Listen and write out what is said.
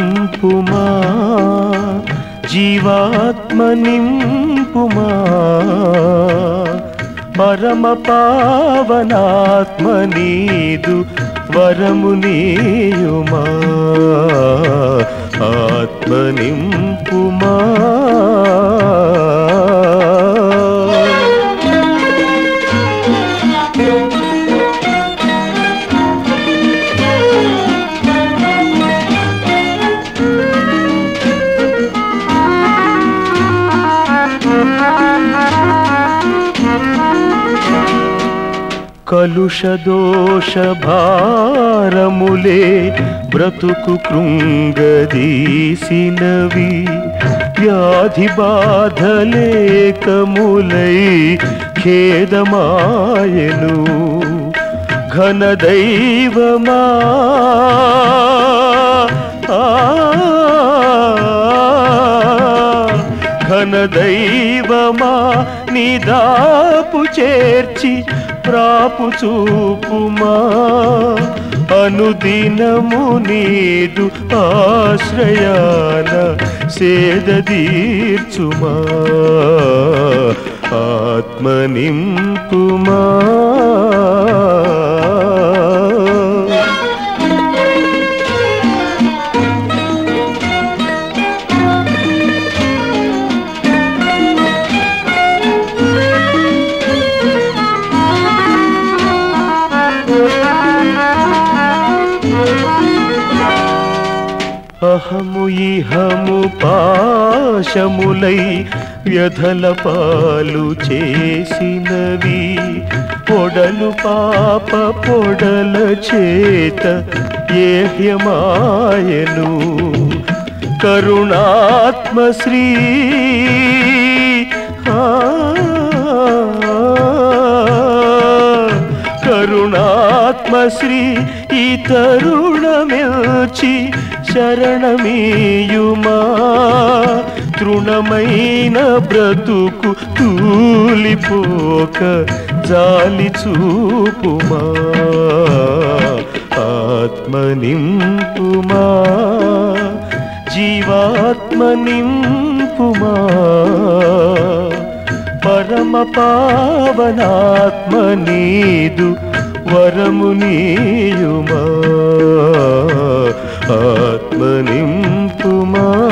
నింపుమా జీవాత్మ నింపుమా పరమ పావనాత్మ నీదు వరము నీయుమా ఆత్మ నింపుమా కలుష దోష భారములే బ్రతుకు కృంగదీసినవి వ్యాధి బాధలేకములై ఖేదమాయను ఘన దైవమా ఆ, ఘన దైవమా నిదాపు చేర్చి ప్రాపు చూపుమా అనుదినము నీదు ఆశ్రయాన సేద తీర్చుమా ఆత్మ నింపుమా అహము ఇహము పాశములై వ్యధల పాలు చేసినవి పొడలు పాప పొడల చేత ఏహ్యమాయను కరుణాత్మశ్రీ కరుణాత్మశ్రీ ఈ తరుణమిల్చి శరణమీయుమా తృణమైన బ్రతుకు తూలిపోక జాలి చూపుమా ఆత్మ నింపుమా జీవాత్మ నింపుమా పరమ పావనాత్మ నీదు వరము నీయుమా ఆత్మ నింపుమా